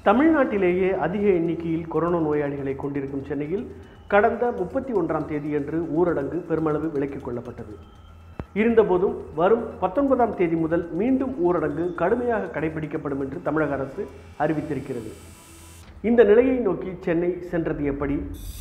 தமிழ்நாட்டிலேயே அதிக எண்ணிக்கையில் கொரோனா நோயாளிகளை கொண்டிருக்கும் சென்னையில் கடந்த முப்பத்தி ஒன்றாம் தேதியன்று ஊரடங்கு பெருமளவு விலக்கிக் கொள்ளப்பட்டது இருந்தபோதும் வரும் பத்தொன்பதாம் தேதி முதல் மீண்டும் ஊரடங்கு கடுமையாக கடைபிடிக்கப்படும் என்று தமிழக அரசு அறிவித்திருக்கிறது இந்த நிலையை நோக்கி சென்னை சென்றது எப்படி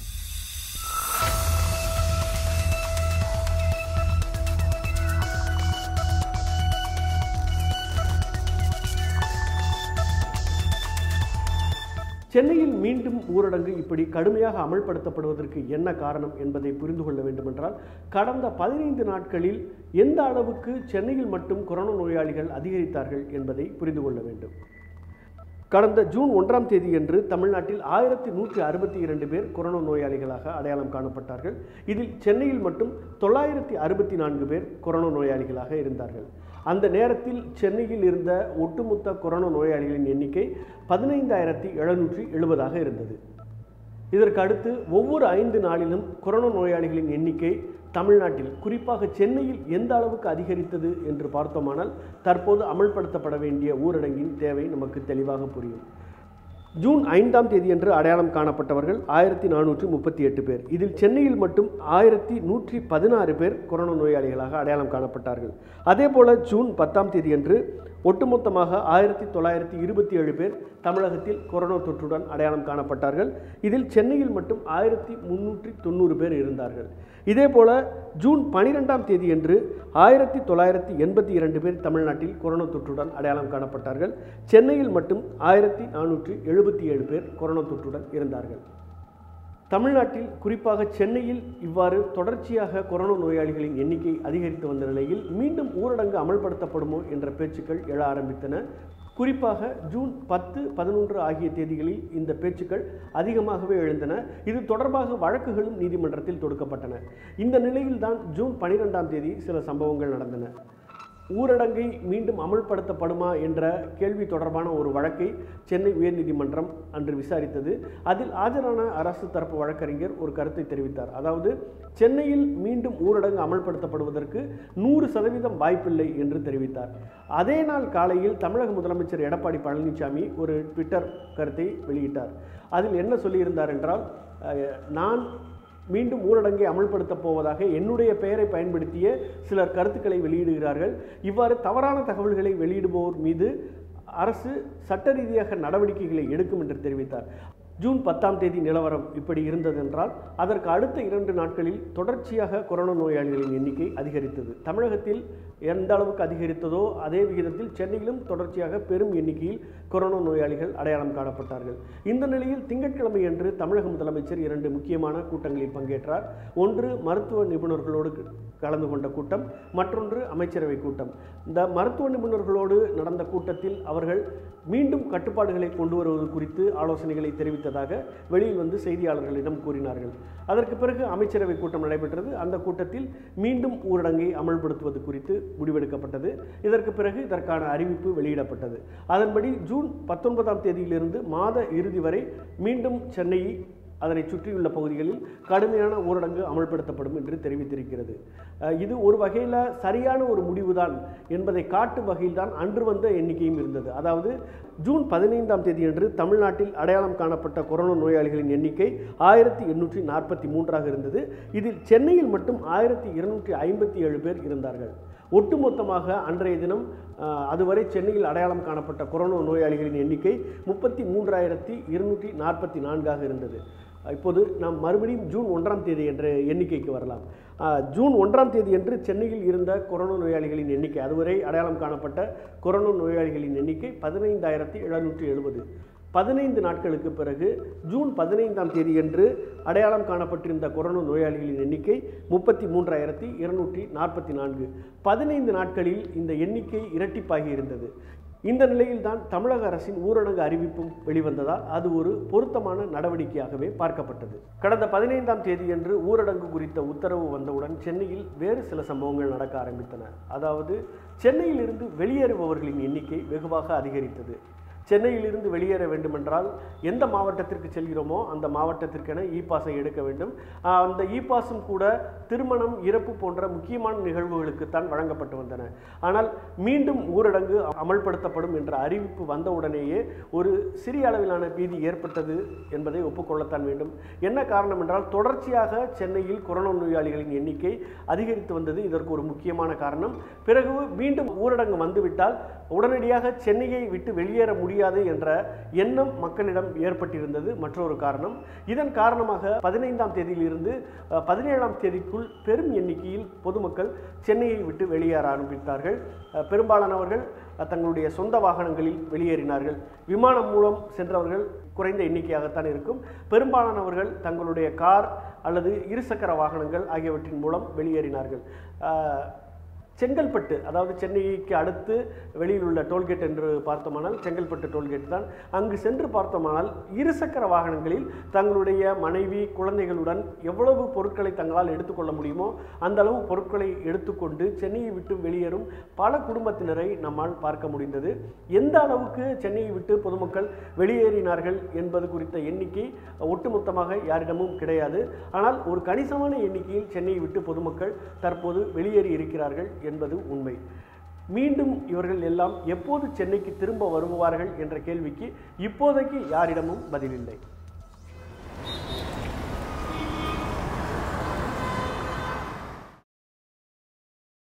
சென்னையில் மீண்டும் ஊரடங்கு இப்படி கடுமையாக அமல்படுத்தப்படுவதற்கு என்ன காரணம் என்பதை புரிந்து கொள்ள வேண்டுமென்றால் கடந்த பதினைந்து நாட்களில் எந்த அளவுக்கு சென்னையில் மட்டும் கொரோனா நோயாளிகள் அதிகரித்தார்கள் என்பதை புரிந்து கொள்ள வேண்டும் கடந்த ஜூன் ஒன்றாம் தேதியன்று தமிழ்நாட்டில் ஆயிரத்தி நூற்றி அறுபத்தி இரண்டு பேர் கொரோனா நோயாளிகளாக அடையாளம் காணப்பட்டார்கள் இதில் சென்னையில் மட்டும் தொள்ளாயிரத்தி அறுபத்தி நான்கு பேர் கொரோனா நோயாளிகளாக இருந்தார்கள் அந்த நேரத்தில் சென்னையில் இருந்த ஒட்டுமொத்த கொரோனா நோயாளிகளின் எண்ணிக்கை பதினைந்தாயிரத்தி எழுநூற்றி எழுபதாக இருந்தது இதற்கு அடுத்து ஒவ்வொரு ஐந்து நாளிலும் கொரோனா நோயாளிகளின் எண்ணிக்கை தமிழ்நாட்டில் குறிப்பாக சென்னையில் எந்த அளவுக்கு அதிகரித்தது என்று பார்த்தோமானால் தற்போது அமல்படுத்தப்பட வேண்டிய ஊரடங்கின் தேவை நமக்கு தெளிவாக புரியும் ஜூன் ஐந்தாம் தேதியன்று அடையாளம் காணப்பட்டவர்கள் ஆயிரத்தி நானூற்றி முப்பத்தி எட்டு பேர் இதில் சென்னையில் மட்டும் ஆயிரத்தி நூற்றி பதினாறு பேர் கொரோனா நோயாளிகளாக அடையாளம் காணப்பட்டார்கள் அதேபோல ஜூன் பத்தாம் தேதியன்று ஒட்டுமொத்தமாக ஆயிரத்தி தொள்ளாயிரத்தி இருபத்தி ஏழு பேர் தமிழகத்தில் கொரோனா தொற்றுடன் அடையாளம் காணப்பட்டார்கள் இதில் சென்னையில் மட்டும் ஆயிரத்தி முன்னூற்றி தொண்ணூறு பேர் இருந்தார்கள் இதேபோல ஜூன் பனிரெண்டாம் தேதியன்று ஆயிரத்தி தொள்ளாயிரத்தி எண்பத்தி இரண்டு பேர் தமிழ்நாட்டில் கொரோனா தொற்றுடன் அடையாளம் காணப்பட்டார்கள் சென்னையில் மட்டும் ஆயிரத்தி நானூற்றி எழுபத்தி ஏழு பேர் கொரோனா தொற்றுடன் இருந்தார்கள் தமிழ்நாட்டில் குறிப்பாக சென்னையில் இவ்வாறு தொடர்ச்சியாக கொரோனா நோயாளிகளின் எண்ணிக்கை அதிகரித்து வந்த நிலையில் மீண்டும் ஊரடங்கு அமல்படுத்தப்படுமோ என்ற பேச்சுக்கள் எழ ஆரம்பித்தன குறிப்பாக ஜூன் பத்து பதினொன்று ஆகிய தேதிகளில் இந்த பேச்சுக்கள் அதிகமாகவே எழுந்தன இது தொடர்பாக வழக்குகளும் நீதிமன்றத்தில் தொடுக்கப்பட்டன இந்த நிலையில்தான் ஜூன் பனிரெண்டாம் தேதி சில சம்பவங்கள் நடந்தன ஊரடங்கை மீண்டும் அமல்படுத்தப்படுமா என்ற கேள்வி தொடர்பான ஒரு வழக்கை சென்னை உயர்நீதிமன்றம் அன்று விசாரித்தது அதில் ஆஜரான அரசு தரப்பு வழக்கறிஞர் ஒரு கருத்தை தெரிவித்தார் அதாவது சென்னையில் மீண்டும் ஊரடங்கு அமல்படுத்தப்படுவதற்கு நூறு சதவீதம் வாய்ப்பில்லை என்று தெரிவித்தார் அதே நாள் காலையில் தமிழக முதலமைச்சர் எடப்பாடி பழனிசாமி ஒரு ட்விட்டர் கருத்தை வெளியிட்டார் அதில் என்ன சொல்லியிருந்தார் என்றால் அஹ், நான் மீண்டும் ஊரடங்கை அமல்படுத்தப் போவதாக என்னுடைய பெயரை பயன்படுத்திய சிலர் கருத்துக்களை வெளியிடுகிறார்கள் இவ்வாறு தவறான தகவல்களை வெளியிடுபவர் மீது அரசு சட்ட ரீதியாக நடவடிக்கைகளை எடுக்கும் என்று தெரிவித்தார் ஜூன் பத்தாம் தேதி நிலவரம் இப்படி இருந்ததென்றால் அதற்கு அடுத்த இரண்டு நாட்களில் தொடர்ச்சியாக கொரோனா நோயாளிகளின் எண்ணிக்கை அதிகரித்தது தமிழகத்தில் எந்த அளவுக்கு அதிகரித்ததோ அதே விகிதத்தில் சென்னையிலும் தொடர்ச்சியாக பெரும் எண்ணிக்கையில் கொரோனா நோயாளிகள் அடையாளம் காணப்பட்டார்கள் இந்த நிலையில் திங்கட்கிழமை அன்று தமிழக முதலமைச்சர் இரண்டு முக்கியமான கூட்டங்களில் பங்கேற்றார் ஒன்று மருத்துவ நிபுணர்களோடு கலந்து கொண்ட கூட்டம் மற்றொன்று அமைச்சரவை கூட்டம் இந்த மருத்துவ நிபுணர்களோடு நடந்த கூட்டத்தில் அவர்கள் மீண்டும் கட்டுப்பாடுகளை கொண்டு வருவது குறித்து ஆலோசனைகளை தெரிவித்ததாக வெளியில் வந்து செய்தியாளர்களிடம் கூறினார்கள் அதற்கு பிறகு அமைச்சரவை கூட்டம் நடைபெற்றது அந்த கூட்டத்தில் மீண்டும் ஊரடங்கை அமல்படுத்துவது குறித்து முடிவெடுக்கப்பட்டது இதற்கு பிறகு இதற்கான அறிவிப்பு வெளியிடப்பட்டது அதன்படி ஜூன் பத்தொன்பதாம் தேதியிலிருந்து மாத இறுதி வரை மீண்டும் சென்னையை அதனை சுற்றியுள்ள பகுதிகளில் கடுமையான ஊரடங்கு அமல்படுத்தப்படும் என்று தெரிவித்திருக்கிறது அஹ் இது ஒரு வகையில் சரியான ஒரு முடிவுதான் என்பதை காட்டும் வகையில்தான் அன்று வந்த எண்ணிக்கையும் இருந்தது அதாவது ஜூன் பதினைந்தாம் தேதியன்று தமிழ்நாட்டில் அடையாளம் காணப்பட்ட கொரோனா நோயாளிகளின் எண்ணிக்கை ஆயிரத்தி எண்ணூற்றி நாற்பத்தி மூன்றாக இருந்தது இதில் சென்னையில் மட்டும் ஆயிரத்தி இருநூற்றி ஐம்பத்தி ஏழு பேர் இருந்தார்கள் ஒட்டுமொத்தமாக அன்றைய தினம் அஹ், அதுவரை சென்னையில் அடையாளம் காணப்பட்ட கொரோனா நோயாளிகளின் எண்ணிக்கை முப்பத்தி மூன்றாயிரத்தி இருநூற்றி நாற்பத்தி நான்காக இருந்தது இப்போது நாம் மறுபடியும் ஜூன் ஒன்றாம் தேதி என்ற எண்ணிக்கைக்கு வரலாம் அஹ், ஜூன் ஒன்றாம் தேதி என்று சென்னையில் இருந்த கொரோனா நோயாளிகளின் எண்ணிக்கை அதுவரை அடையாளம் காணப்பட்ட கொரோனா நோயாளிகளின் எண்ணிக்கை பதினைந்தாயிரத்தி எழுநூற்றி எழுபது பதினைந்து நாட்களுக்கு பிறகு ஜூன் பதினைந்தாம் தேதியன்று அடையாளம் காணப்பட்டிருந்த கொரோனா நோயாளிகளின் எண்ணிக்கை முப்பத்தி மூன்றாயிரத்தி இருநூற்றி நாற்பத்தி நான்கு பதினைந்து நாட்களில் இந்த எண்ணிக்கை இரட்டிப்பாகி இருந்தது இந்த நிலையில்தான் தமிழக அரசின் ஊரடங்கு அறிவிப்பும் வெளிவந்ததால் அது ஒரு பொருத்தமான நடவடிக்கையாகவே பார்க்கப்பட்டது கடந்த பதினைந்தாம் தேதியன்று ஊரடங்கு குறித்த உத்தரவு வந்தவுடன் சென்னையில் வேறு சில சம்பவங்கள் நடக்க ஆரம்பித்தன அதாவது சென்னையிலிருந்து வெளியேறுபவர்களின் எண்ணிக்கை வெகுவாக அதிகரித்தது சென்னையிலிருந்து வெளியேற வேண்டுமென்றால் எந்த மாவட்டத்திற்கு செல்கிறோமோ அந்த மாவட்டத்திற்கென இ பாஸை எடுக்க வேண்டும் ஆஹ் அந்த இ பாஸும் கூட திருமணம் இறப்பு போன்ற முக்கியமான நிகழ்வுகளுக்குத்தான் வழங்கப்பட்டு வந்தன ஆனால் மீண்டும் ஊரடங்கு அமல்படுத்தப்படும் என்ற அறிவிப்பு வந்தவுடனேயே ஒரு சிறிய அளவிலான பீதி ஏற்பட்டது என்பதை ஒப்புக்கொள்ளத்தான் வேண்டும் என்ன காரணம் என்றால் தொடர்ச்சியாக சென்னையில் கொரோனா நோயாளிகளின் எண்ணிக்கை அதிகரித்து வந்தது இதற்கு ஒரு முக்கியமான காரணம் பிறகு மீண்டும் ஊரடங்கு வந்துவிட்டால் உடனடியாக சென்னையை விட்டு வெளியேற முடியாது என்ற எண்ணம் மக்களிடம் ஏற்பட்டிருந்தது மற்றொரு காரணம் இதன் காரணமாக பதினைந்தாம் தேதியிலிருந்து அஹ், பதினேழாம் தேதிக்குள் பெரும் எண்ணிக்கையில் பொதுமக்கள் சென்னையை விட்டு வெளியேற ஆரம்பித்தார்கள் அஹ், பெரும்பாலானவர்கள் அஹ், தங்களுடைய சொந்த வாகனங்களில் வெளியேறினார்கள் விமானம் மூலம் சென்றவர்கள் குறைந்த எண்ணிக்கையாகத்தான் இருக்கும் பெரும்பாலானவர்கள் தங்களுடைய கார் அல்லது இருசக்கர வாகனங்கள் ஆகியவற்றின் மூலம் வெளியேறினார்கள் அஹ், செங்கல்பட்டு அதாவது சென்னைக்கு அடுத்து வெளியில் உள்ள டோல்கேட் என்று பார்த்தோமானால் செங்கல்பட்டு டோல்கேட் தான் அங்கு சென்று பார்த்தோமானால் இருசக்கர வாகனங்களில் தங்களுடைய மனைவி குழந்தைகளுடன் எவ்வளவு பொருட்களை தங்களால் எடுத்துக்கொள்ள முடியுமோ அந்த அளவு பொருட்களை எடுத்துக்கொண்டு சென்னையை விட்டு வெளியேறும் பல குடும்பத்தினரை நம்மால் பார்க்க முடிந்தது எந்த அளவுக்கு சென்னையை விட்டு பொதுமக்கள் வெளியேறினார்கள் என்பது குறித்த எண்ணிக்கை ஒட்டுமொத்தமாக யாரிடமும் கிடையாது ஆனால் ஒரு கணிசமான எண்ணிக்கையில் சென்னையை விட்டு பொதுமக்கள் தற்போது வெளியேறி இருக்கிறார்கள் என்பது உண்மை மீண்டும் இவர்கள் எல்லாம் எப்போது சென்னைக்கு திரும்ப வருவார்கள் என்ற கேள்விக்கு இப்போதைக்கு யாரிடமும் பதிலில்லை